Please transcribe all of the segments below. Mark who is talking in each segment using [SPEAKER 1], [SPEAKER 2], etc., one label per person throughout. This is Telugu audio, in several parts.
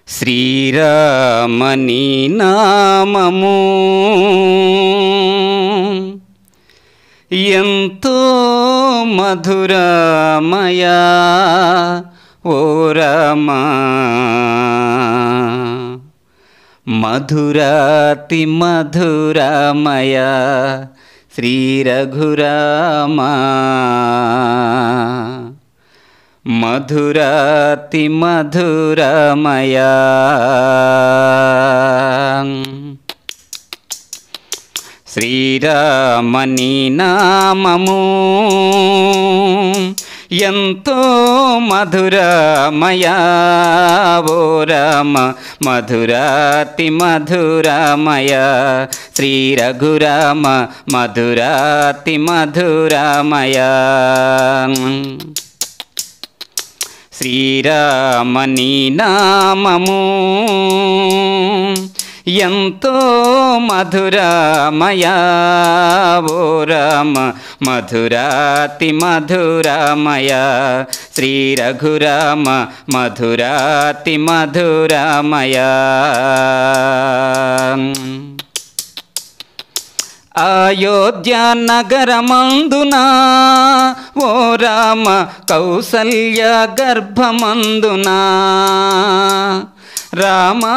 [SPEAKER 1] శ్రీరామని నామము ఎంతో మధురమయ ఓ రామా మధురాతి మధురమయ శ్రీ రఘురామా మధురాతి మధురమయ శ్రీరామని నామము ఎంతో మధురమయ ఓ రామ మధురాతి మధురమయ శ్రీ రఘురామ మధురాతి మధురమయ శ్రీరామని నామము ఎంతో మధురమయ ఓ రామ మధురాతి మధురమయ శ్రీ రఘురామ మధురాతి మధురమయ అయోధ్య నగరమందున ఓ రామ కౌసల్య గర్భమందున రామా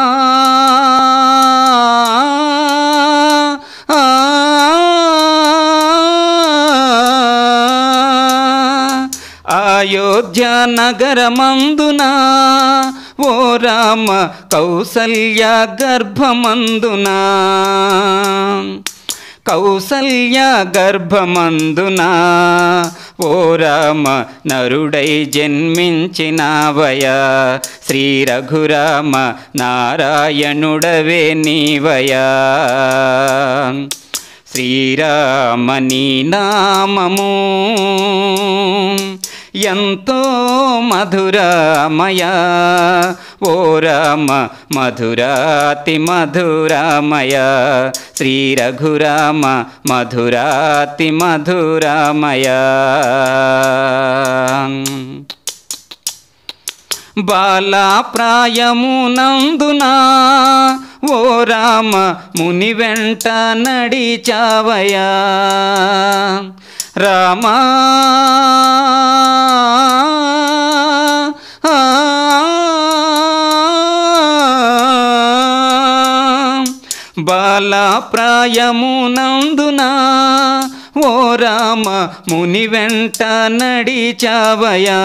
[SPEAKER 1] అయోధ్య నగరమందున ఓ రామ కౌసల్య గర్భమందున కౌసల్య గర్భమందున ఓ రామ నరుడై జన్మించినావయ శ్రీ రఘురామ నారాయణుడవే నీవయా శ్రీరామని నామము ఎంతో మధురమయ ఓ రామ మధురాతి మధురమయ శ్రీ రఘురామ మధురాతి మధురమయ బాలాప్రాయమునందున ఓ రామ ముని వెంట నడిచావయా రామా బాలాప్రాయమునందున ఓ రామ ముని వెంట నడిచావయా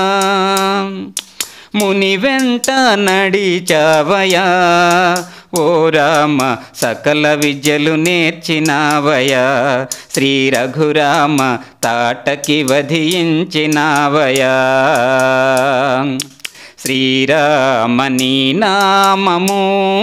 [SPEAKER 1] ముని వెంట నడిచావయా ఓ రామ సకల విద్యలు నేర్చినావయా శ్రీ రఘురామ తాటకి వధించినావయా శ్రీరామని నామము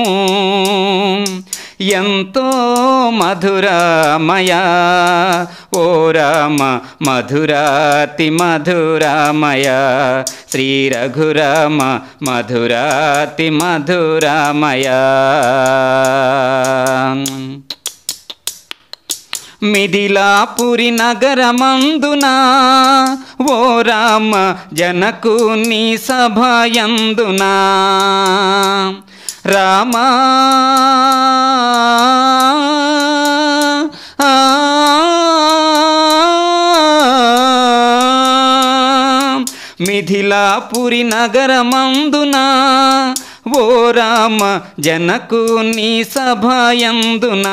[SPEAKER 1] ఎంతో మధురమయ ఓ రామ మధురాతి మధురమయ శ్రీ రఘురామ మధురాతి మధురమయ మిథిలాపురి నగరమందున ఓ రామ జనకుని సభయందున రామా మిథిలాపురి నగరమందున ఓ రామ జనకుని సభయందున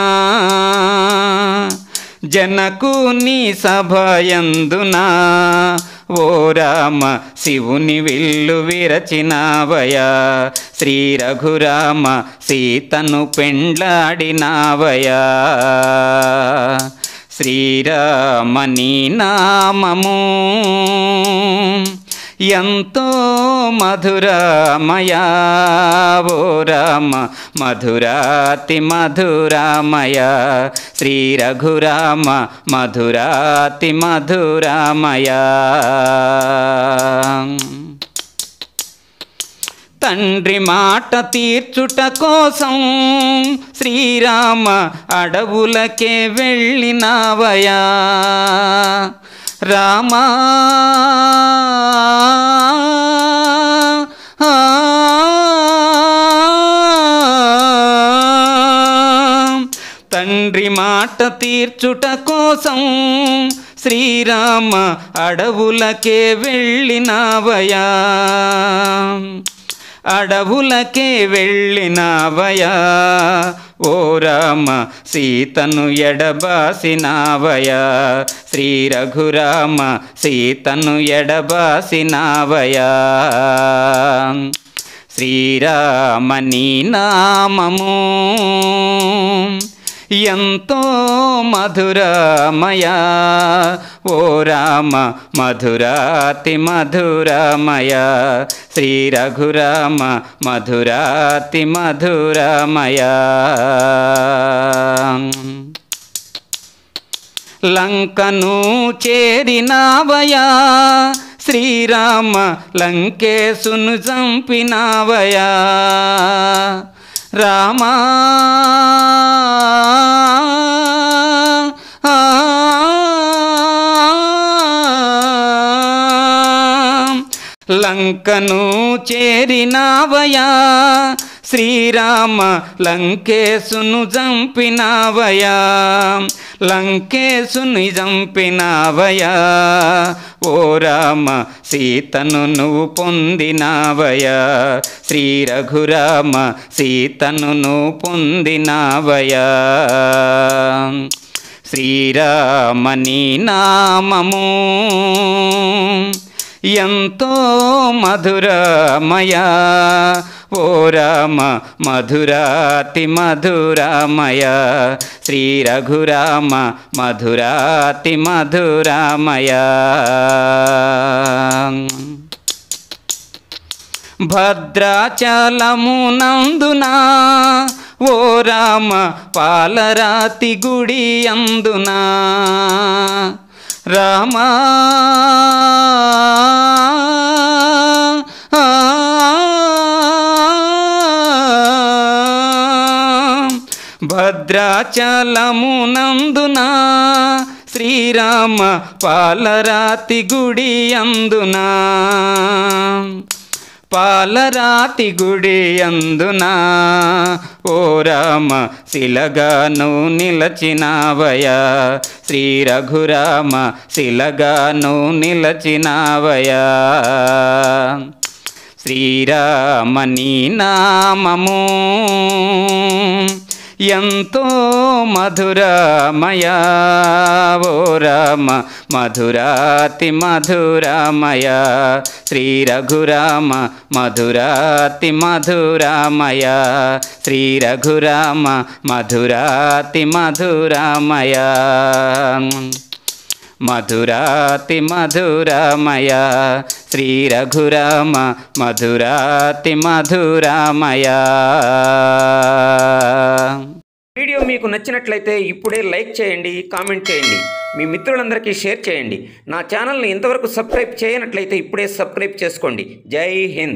[SPEAKER 1] జనకుని సభయందున ఓ రామ శివుని విల్లు విరచినావయా శ్రీ రఘురామ సీతను పెండ్లాడినావయా శ్రీరామని నామము ఎంతో మధురమయ ఓ రామ మధురాతి మధురమయ శ్రీ రఘురామ మధురాతి మధురమయ తండ్రి మాట తీర్చుట కోసం శ్రీరామ అడవులకే వెళ్ళినావయా రామా ఆ, తండ్రి మాట తీర్చుట కోసం శ్రీరామ అడవులకే వెళ్ళినావయా అడవులకే వెళ్ళినావయా ఓ రామ సీతను ఎడబాసినావయా శ్రీ రఘురామ సీతను ఎడబాసినావయా శ్రీరామని నామము ఎంతో మధురమయ ఓ రామ మధురాతి మధురమయ శ్రీ రఘురామ మధురాతి మధురమయ లంకను చేరినావయా శ్రీరామ లంకేశును చంపినావయా రామా లంకను చేరినావయా శ్రీరామ లంకేశును చంపినావయా లంకేశుని చంపినావయా ఓ రామ సీతను నువ్వు పొందినావయా శ్రీ రఘురామ సీతను నువ్వు పొందినావయా శ్రీరామని నామము ఎంతో మధురమయ ఓ రామ మధురాతి మధురామయ శ్రీ రఘురామ మధురాతి మధురామయ భద్రాచలమునందున ఓ రామ పాలరాతి గుడి అందునా రామా భద్రాచలమునందున శ్రీరామ పాలరాతి గుడి అందునా పాలరాతి గుడి అందునా ఓ రామ శిలగాను నిలచినావయా శ్రీ రఘురామ శిలగాను నిలచినావయా శ్రీరామని నామము ఎంతో మధురమయ ఓ రామ మధురాతి మధురమయ శ్రీ రఘురామ మధురాతి మధురమయ శ్రీ రఘురామ మధురాతి మధురమయ మధురాతి మధురమయ శ్రీ రఘురామ మధురాతి మధురమయ
[SPEAKER 2] వీడియో మీకు నచ్చినట్లయితే ఇప్పుడే లైక్ చేయండి కామెంట్ చేయండి మీ మిత్రులందరికీ షేర్ చేయండి నా ఛానల్ని ఇంతవరకు సబ్స్క్రైబ్ చేయనట్లయితే ఇప్పుడే సబ్స్క్రైబ్ చేసుకోండి జై హింద్